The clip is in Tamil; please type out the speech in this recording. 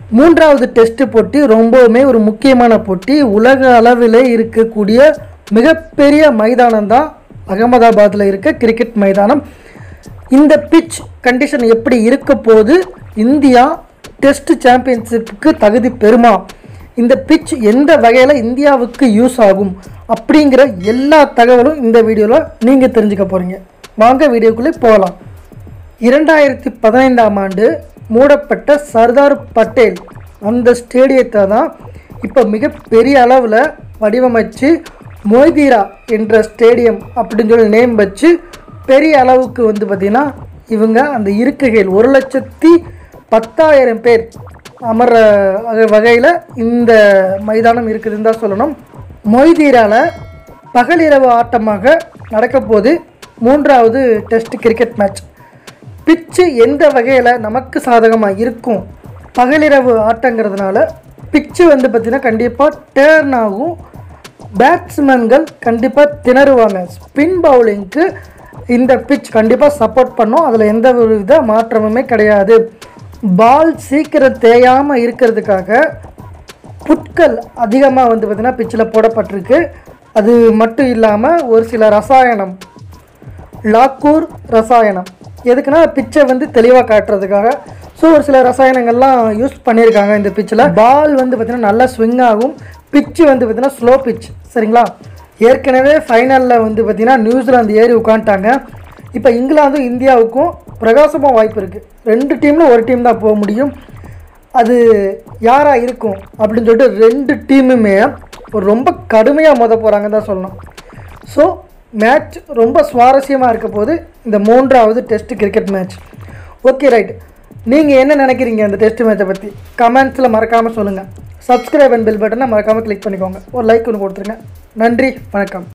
மூன்றாவது டெஸ்ட் போட்டி ரொம்பவுமே ஒரு முக்கியமான போட்டி உலக அளவில் இருக்கக்கூடிய மிகப்பெரிய மைதானம் தான் அகமதாபாத்தில் இருக்க கிரிக்கெட் மைதானம் இந்த பிட்ச் கண்டிஷன் எப்படி இருக்க போது இந்தியா டெஸ்ட் சாம்பியன்ஷிப்புக்கு தகுதி பெறுமா இந்த பிட்ச் எந்த வகையில் இந்தியாவுக்கு யூஸ் ஆகும் அப்படிங்கிற எல்லா தகவலும் இந்த வீடியோவில் நீங்கள் தெரிஞ்சுக்க போகிறீங்க வாங்க வீடியோக்குள்ளே போகலாம் இரண்டாயிரத்தி பதினைந்தாம் ஆண்டு மூடப்பட்ட சர்தார் பட்டேல் அந்த ஸ்டேடியத்தை தான் இப்போ மிகப்பெரிய அளவில் வடிவமைச்சு மொய்தீரா என்ற ஸ்டேடியம் அப்படின்னு சொல்லி நேம் வச்சு பெரிய அளவுக்கு வந்து பார்த்திங்கன்னா இவங்க அந்த இருக்கைகள் ஒரு லட்சத்தி பத்தாயிரம் பேர் அமர வகையில் இந்த மைதானம் இருக்குதுன்னு தான் சொல்லணும் மொய்தீராவில் பகலிரவு ஆட்டமாக நடக்க போது மூன்றாவது டெஸ்ட் கிரிக்கெட் மேட்ச் பிச்சு எந்த வகையில் நமக்கு சாதகமாக இருக்கும் பகலிரவு ஆட்டங்கிறதுனால பிச்சு வந்து பார்த்திங்கன்னா கண்டிப்பாக டேர்ன் ஆகும் பேட்ஸ்மேன்கள் கண்டிப்பாக திணறுவாங்க ஸ்பின் பவுலிங்க்கு இந்த பிச் கண்டிப்பாக சப்போர்ட் பண்ணும் அதில் எந்த ஒரு வித மாற்றமுமே கிடையாது பால் சீக்கிரம் தேயாமல் இருக்கிறதுக்காக புட்கள் அதிகமாக வந்து பார்த்திங்கன்னா பிச்சில் போடப்பட்டிருக்கு அது மட்டும் இல்லாமல் ஒரு சில ரசாயனம் லாக்கூர் ரசாயனம் எதுக்குன்னா பிச்சை வந்து தெளிவாக காட்டுறதுக்காக ஸோ ஒரு சில ரசாயனங்கள்லாம் யூஸ் பண்ணியிருக்காங்க இந்த பிச்சில் பால் வந்து பார்த்திங்கன்னா நல்லா ஸ்விங் ஆகும் பிச்சு வந்து பார்த்திங்கன்னா ஸ்லோ பிச் சரிங்களா ஏற்கனவே ஃபைனலில் வந்து பார்த்திங்கன்னா நியூசிலாந்து ஏறி உட்காந்துட்டாங்க இப்போ இங்கிலாந்தும் இந்தியாவுக்கும் பிரகாசமாக வாய்ப்பு இருக்குது ரெண்டு டீமில் ஒரு டீம் தான் போக முடியும் அது யாராக இருக்கும் அப்படின்னு சொல்லிட்டு ரெண்டு டீமுமே ஒரு ரொம்ப கடுமையாக மோத போகிறாங்க தான் சொல்லணும் ஸோ மேட்ச் ரொம்ப சுவாரஸ்யமாக இருக்க போது இந்த மூன்றாவது test cricket match okay right நீங்கள் என்ன நினைக்கிறீங்க அந்த டெஸ்ட் மேட்சை பற்றி கமெண்ட்ஸில் மறக்காமல் சொல்லுங்கள் சப்ஸ்கிரைப் அண்ட் பெல் பட்டனை மறக்காமல் கிளிக் பண்ணிக்கோங்க ஒரு லைக் ஒன்று கொடுத்துருங்க நன்றி வணக்கம்